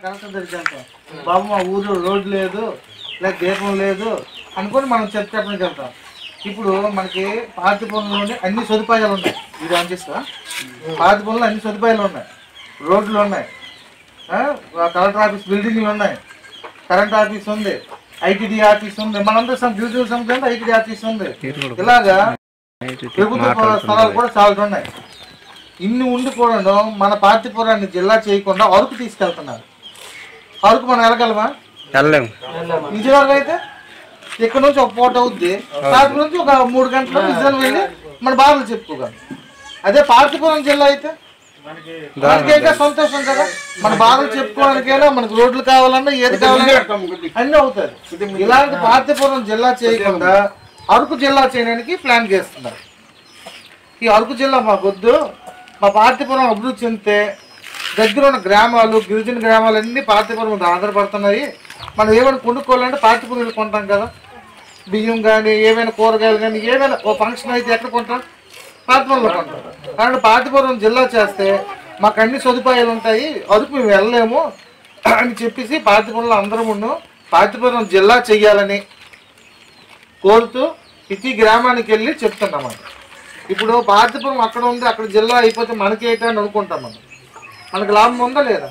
Collector దగ్గరికి వెళ్తాం బాబు మా ఊరు రోడ్డు లేదు లేదా దీపం లేదు అనుకొని మనం చెప్ చెప్పడానికి వెళ్తాం ఇప్పుడు మనకి పార్టీ పనుల్లోనే అన్ని సదుపాయాలు ఉన్నాయి ఇది అనిపిస్తా పార్టీ పనులు అన్ని సదుపాయాలు ఉన్నాయి రోడ్లు ఉన్నాయి ఆ, కలెక్టర్ ఆఫీస్ బిల్డింగ్లు ఉన్నాయి కరెంట్ ఆఫీస్ ఉంది ఐటీడీ ఆఫీస్ ఉంది మనందరం సమ్ డ్యూటీ సంబంధించి ఐటీడీ ఆఫీస్ ఉంది ఇలాగా ప్రభుత్వ స్థలాలు కూడా చాలా ఉన్నాయి ఇన్ని ఉండి కూడా మన పార్టీపురాన్ని జిల్లా చేయకుండా అరకు తీసుకెళ్తున్నారు అరకు మనం వెళ్ళగలమా వెళ్ళలేము విజయవాడలో అయితే ఇక్కడ నుంచి ఒక పూట అవుద్ది సాయంత్రం నుంచి ఒక మూడు గంటల విజయవాడ వెళ్ళి మన బాధలు చెప్పుకోగలం అదే పార్టీపురం జిల్లా అయితే మనకైతే సంతోషం కదా మన బాధలు చెప్పుకోవడానికైనా మనకు రోడ్లు కావాలన్నా ఏది కావాలన్నా అన్నీ అవుతాయి ఇలాంటి పార్టీపురం జిల్లా చేయకుండా అరకు జిల్లా చేయడానికి ప్లాన్ చేస్తున్నారు ఈ అరకు జిల్లా మాకు వద్దు మా పార్టీపురం అభివృద్ధి చెందితే దగ్గర ఉన్న గ్రామాలు గిరిజన గ్రామాలు అన్ని పార్టీపురం మీద ఆధారపడుతున్నాయి మనం ఏమైనా కొనుక్కోవాలంటే పార్టీపురం వెళ్ళి కొంటాం కదా బియ్యం కానీ ఏమైనా కూరగాయలు కానీ ఏమైనా ఓ ఫంక్షన్ అయితే ఎక్కడ కొంటాం పార్టీపురంలో కొంటాం కాబట్టి పార్టీపురం జిల్లా చేస్తే మాకు అన్ని సదుపాయాలు ఉంటాయి అరకు మేము వెళ్ళలేము అని చెప్పేసి పార్టీపురంలో అందరం ఉన్నాం పార్టీపురం జిల్లా చెయ్యాలని కోరుతూ ప్రతి గ్రామానికి వెళ్ళి చెప్తున్నాం ఇప్పుడు పార్టీపురం అక్కడ ఉంది అక్కడ జిల్లా అయిపోతే మనకి ఏంటి అని అనుకుంటాం మనం మనకు లాభం ఉందా లేదా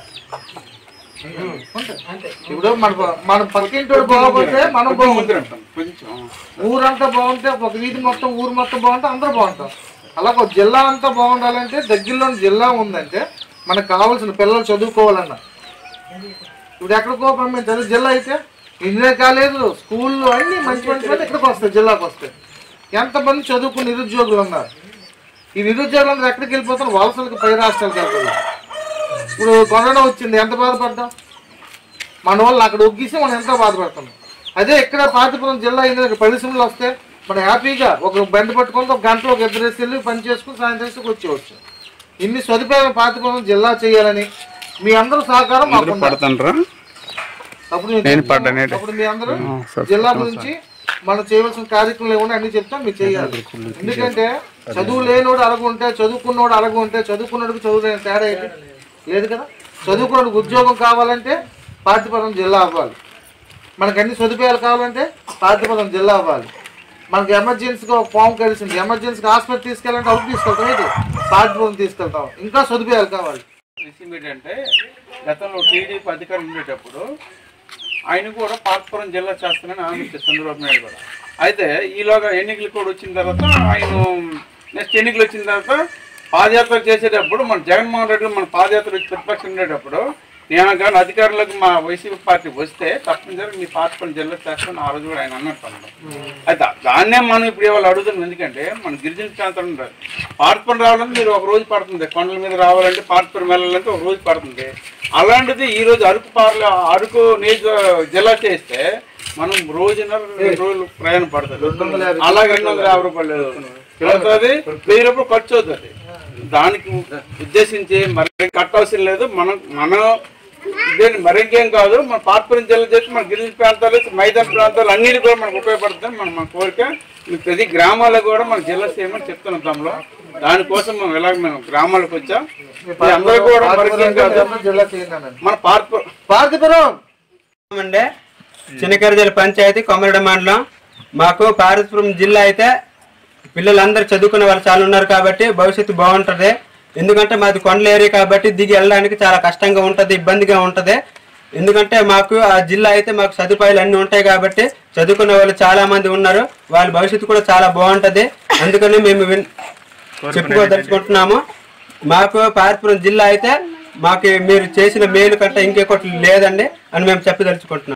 ఉంటది. ఇప్పుడు మన మన పక్కింటి బాగుంటే మనం బాగుంటాం ఊరంతా బాగుంటే ఒక వీధి మొత్తం ఊరు మొత్తం బాగుంటే అందరూ బాగుంటాం అలాగే ఒక జిల్లా అంతా బాగుండాలంటే దగ్గరలో జిల్లా ఉందంటే మనకు కావాల్సిన పిల్లలు చదువుకోవాలన్నా ఇప్పుడు ఎక్కడికో పంపించారు జిల్లా అయితే ఇంజనీర్ కాలేజీలు స్కూళ్ళు అన్ని మంచి మంచి వాళ్ళు ఇక్కడికి వస్తాయి జిల్లాకు వస్తాయి ఎంతమంది చదువుకున్న నిరుద్యోగులు ఉన్నారు ఈ నిరుద్యోగులందరూ ఎక్కడికి వెళ్ళిపోతారు వలసలకు పై రాష్ట్రాలకు వెళ్తారు ఇప్పుడు కరోనా వచ్చింది ఎంత బాధపడ్డాం మన వాళ్ళు అక్కడ ఒగ్గిసి మనం ఎంతో బాధపడుతున్నాం అదే ఇక్కడ పాతిపురం జిల్లా అయింది పరిశ్రమలు వస్తే మనం హ్యాపీగా ఒక బండి పట్టుకొని ఒక గంటలో ఒక ఇద్దరు వేసి వెళ్ళి పని చేసుకుని సాయంత్రం వచ్చేవచ్చు ఇన్ని సదుపాయాలు పాతిపురం జిల్లా చేయాలని మీ అందరూ సహకారం మాకు ఉండాలి. పడుతుండ్రా అప్పుడు నేను నేను పడ్డానే అప్పుడు మీ అందరూ సరే. జిల్లా గురించి మనం చేయవలసిన కార్యక్రమాలు ఏమన్నా అన్ని చెప్తాం మీరు చేయాలి ఎందుకంటే చదువు లేనోడు అరగుంటే చదువుకున్నోడు అరగుంటే చదువుకున్నోడికి చదువు లేని తేడా ఏంటి లేదు కదా చదువుకున్నోడికి ఉద్యోగం కావాలంటే పార్టీపురం జిల్లా అవ్వాలి మనకు అన్ని సదుపాయాలు కావాలంటే పార్టీపురం జిల్లా అవ్వాలి మనకి ఎమర్జెన్సీగా ఒక ఫామ్ కలిసింది ఎమర్జెన్సీగా హాస్పిటల్ తీసుకెళ్ళాలంటే అప్పుడు తీసుకెళ్తాం ఏంటి పార్టీపురం తీసుకెళ్తాం ఇంకా సదుపాయాలు కావాలి విషయం ఏంటంటే గతంలో టీడీపీ అధికారం ఉండేటప్పుడు ఆయన కూడా పార్పురం జిల్లా చేస్తానని ఆలోచించారు చంద్రబాబు నాయుడు కూడా అయితే ఈలోగా ఎన్నికలు కూడా వచ్చిన తర్వాత ఆయన నెక్స్ట్ ఎన్నికలు వచ్చిన తర్వాత పాదయాత్ర చేసేటప్పుడు మన జగన్మోహన్ రెడ్డి మన పాదయాత్ర వచ్చి ప్రతిపక్షం ఉండేటప్పుడు నేను కానీ అధికారులకు మా వైసీపీ పార్టీ వస్తే తప్పనిసరి మీ పార్పురం జిల్లా చేస్తాను ఆ రోజు కూడా ఆయన అన్నట్టు అన్నాడు. అయితే దాన్నే మనం ఇప్పుడు ఇవాళ అడుగుతున్నాం ఎందుకంటే మన గిరిజన ప్రాంతం ఉంటారు పార్పురం రావాలంటే మీరు ఒక రోజు పడుతుంది కొండల మీద రావాలంటే పార్పురం వెళ్ళాలంటే ఒక రోజు పడుతుంది అలాంటిది ఈ రోజు అరకు పార్ల అరకు నియోజక జిల్లా చేస్తే మనం రోజున్నర రెండు రోజులు ప్రయాణం పడుతుంది అలాగే రెండు వందల యాభై రూపాయలు అవుతుంది వెయ్యి రూపాయలు ఖర్చు అవుతుంది దానికి ఉద్దేశించి మరి కట్టవసరం లేదు మనం మనం దీన్ని మరింకేం కాదు మన పార్పురం జిల్లా చేసి మన గిరిజన ప్రాంతాలు మైదాన ప్రాంతాలు అన్నిటి కూడా మనకు ఉపయోగపడుతుంది మన మన కోరిక మీ ప్రతి గ్రామాల్లో కూడా మన జిల్లా చేయమని చెప్తున్నాం తమలో దానికోసం మనం ఇలాగ మేము గ్రామాలకు వచ్చాం మీ అందరూ కూడా మరింకేం కాదు జిల్లా చేయండి అన్నాను. మన పార్పురం పార్టీపురం అండి చిన్నకరిజల పంచాయతీ కొమరడ మండలం మాకు పార్వతీపురం జిల్లా అయితే పిల్లలందరూ చదువుకునే వాళ్ళు చాలా ఉన్నారు కాబట్టి భవిష్యత్తు బాగుంటుంది ఎందుకంటే మాది కొండల ఏరియా కాబట్టి దిగి వెళ్ళడానికి చాలా కష్టంగా ఉంటుంది ఇబ్బందిగా ఉంటుంది ఎందుకంటే మాకు ఆ జిల్లా అయితే మాకు సదుపాయాలు అన్నీ ఉంటాయి కాబట్టి చదువుకునే వాళ్ళు చాలా మంది ఉన్నారు వాళ్ళ భవిష్యత్తు కూడా చాలా బాగుంటుంది అందుకని మేము విన్- చెప్పుకోదలుచుకుంటున్నాము మాకు పార్పురం జిల్లా అయితే మాకు మీరు చేసిన మేలు కంటే ఇంకొకటి లేదండి అని మేము చెప్పదలుచుకుంటున్నాం